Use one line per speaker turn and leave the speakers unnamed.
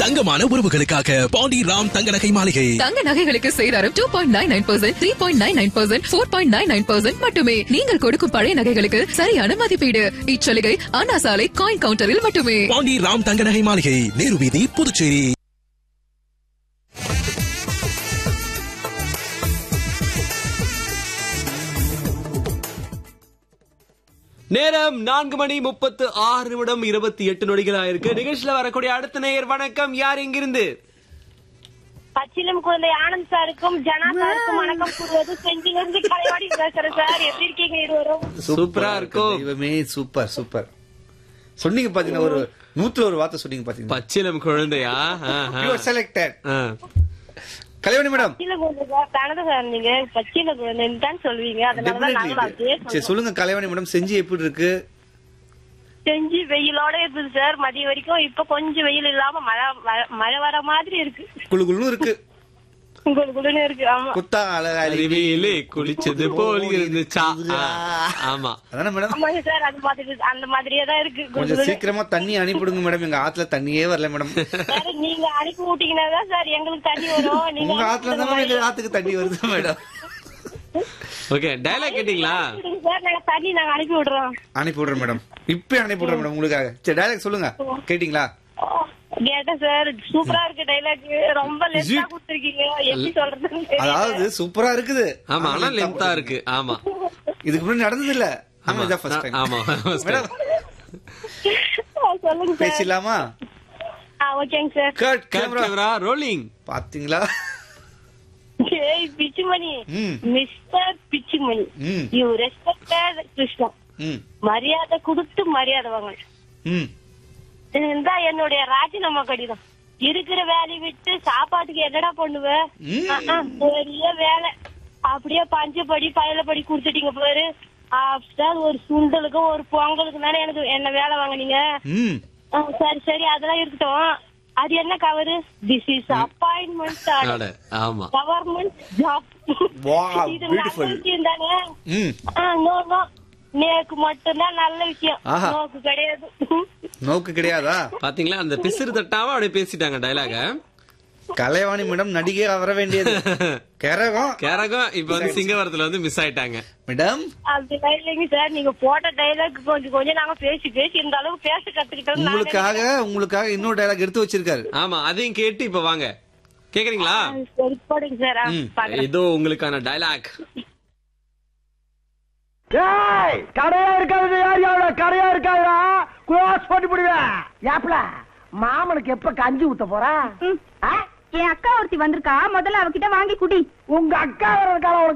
தங்கமான உறவுகளுக்காக பாண்டி ராம் தங்க நகை மாளிகை
தங்க நகைகளுக்கு சேதாரம் two point nine nine percent three point nine nine percent four point nine nine percent மட்டுமே நீங்கள் கொடுக்கும் பழைய நகைகளுக்கு சரியான மதிப்பீடு இச்சலுகை அண்ணா சாலை காயின் கவுண்டரில் மட்டுமே
பாண்டி ராம் தங்க நகை மாளிகை நேரு வீதி புதுச்சேரி
நேரம் நான்கு மணி முப்பத்து ஆறு நிமிடம் இருபத்தி எட்டு நொடிகள் ஆயிருக்கு நிகழ்ச்சியில வரக்கூடிய அடுத்த நேயர் வணக்கம் யார் இங்கிருந்து
பச்சிலம் குழந்தை ஆனந்த் சாருக்கும் ஜனா சாருக்கும் வணக்கம் கூறுவது செஞ்சிலிருந்து கலைவாடி பேசுறேன் சார் எப்படி இருக்கீங்க இருவரும்
சூப்பரா இருக்கும்
தெய்வமே சூப்பர் சூப்பர் சொன்னீங்க பாத்தீங்கன்னா ஒரு நூத்துல ஒரு வார்த்தை சொன்னீங்க பாத்தீங்கன்னா
பச்சிலம் குழந்தையா
செலக்டட் கல்யாணி மேடம்
பச்சிலம் குழந்தை சார் கனவு சார் நீங்க பச்சில குழந்தைன்னு தான் சொல்லுவீங்க அதனாலதான் நாங்களும் அப்படியே
சரி
சொல்றோம்.
சொல்லுங்க கல்யாணி மேடம் செஞ்சு எப்படி இருக்கு
செஞ்சு வெயிலோட இருக்குது சார் மதிய வரைக்கும் இப்ப கொஞ்சம் வெயில் இல்லாம மழை மழை- மழை வர மாதிரி இருக்கு
குளு குளுன்னு இருக்கு
குளுகுளுன்னு இருக்கு ஆமா
குத்தா அழகா
அறிவியலே குளிச்சது போல் இருந்துச்சா ஆ, ஆமா
அதானே மேடம்
ஆமாங்க சார் அது மாதிரி அந்த மாதிரியே தான் இருக்கு
கொஞ்சம்
குளுகுளுன்னு.
சீக்கிரமா தண்ணி அனுப்பிடுங்க மேடம் எங்க ஆத்துல தண்ணியே வரல மேடம்
சார் நீங்க அனுப்பி விட்டீங்கன்னா தான் சார் எங்களுக்கு தண்ணி வரும் நீங்க
உங்க ஆத்துல தான் எங்க ஆத்துக்கு தண்ணி வருது மேடம்
ஓகே டயலாக் கேட்டீங்களா
அனுப்பிவிடுங்க சார் நாங்க தண்ணி நாங்க அனுப்பி விடுறோம்
அனுப்பி விடுறேன் மேடம் இப்பயே அனுப்பி விடுறேன் மேடம் உங்களுக்காக சரி டைலாக் சொல்லுங்க கேட்டீங்களா
கேட்டேன் சார் சூப்பரா இருக்கு டைலாக் ரொம்ப லெஸ்டா
ஜி-
கொடுத்துருக்கீங்க எப்படி சொல்றதுன்னு தெரியல.
அதாவது சூப்பரா இருக்குது
ஆமா ஆனா லென்த்தா இருக்கு ஆமா
இதுக்கு முன்னாடி நடந்தது இல்ல ஆமா இதான் ஃபர்ஸ்ட் டைம்
ஆமா first time.
மேடம்
ஆ, சொல்லுங்க சார்
பேசிடலாமா
ஆ ஓகேங்க sir
cut
Cut
camera
camera, rolling
பாத்தீங்களா
ஏய் பிச்சுமணி
ம்.
மிஸ்டர் பிச்சுமணி
ம்.
யூ ரெஸ்பெக்டட் கிருஷ்ணா
ம்
மரியாதை கொடுத்து மரியாதை வாங்க
ம்
இந்த என்னுடைய ராஜினாமா கடிதம் இருக்கிற வேலையை விட்டு சாப்பாட்டுக்கு என்னடா பண்ணுவ
ம்.
ஆ, ஆ, பெரிய வேலை அப்படியே பஞ்சு படி பயல படி குடுத்துட்டீங்க பாரு ஆஃப்டர் ஒரு சுண்டலுக்கும் ஒரு பொங்கலுக்கு தானே எனக்கு என்ன வேலை வாங்குனீங்க
ம்
ஆ, சரி சரி அதெல்லாம் இருக்கட்டும் அது என்ன கவரு திஸ் இஸ் அப்பாயின்மெண்ட்
அட, ஆமா
கவர்மெண்ட் ஜாப்
Wow,
இது
beautiful.
நல்ல விஷயம் தானே
ம்
ஆ, no, no. நேக்கு மட்டும்தான் நல்ல விஷயம்
ஆஹா.
நோக்கு கிடையாது
நோக்கு கிடையாதா
பாத்தீங்களா அந்த பிசிறு தட்டாம அப்படியே பேசிட்டாங்க டயலாக
கலைவாணி மேடம் நடிகை வர வேண்டியது கரகம்
கேரகம் இப்ப வந்து சிங்கவரத்துல வந்து மிஸ் ஆயிட்டாங்க
மேடம்
அப்படிலாம் இல்லைங்க சார் நீங்க போட்ட டைலாக் கொஞ்சம் கொஞ்சம் நாங்க பேசி பேசி இந்த அளவுக்கு பேச கத்துக்கிட்டோம்
உங்களுக்காக உங்களுக்காக இன்னொரு டைலாக் எடுத்து வச்சிருக்காரு
ஆமா அதையும் கேட்டு இப்ப வாங்க கேக்குறீங்களா
சரி போடுங்க சார் ஆ, பாக்குறேன்
இதோ உங்களுக்கான டயலாக்
ஏய் கடையா இருக்காது யார் யாரோட கடையா இருக்காதா க்ளோஸ் பண்ணி விடுவேன் ஏப்ல மாமனுக்கு எப்ப கஞ்சி ஊத்த போறா ஆ?
என் அக்கா ஒருத்தி வந்திருக்கா முதல்ல அவகிட்ட வாங்கி குடி
உங்க அக்கா வர காலம்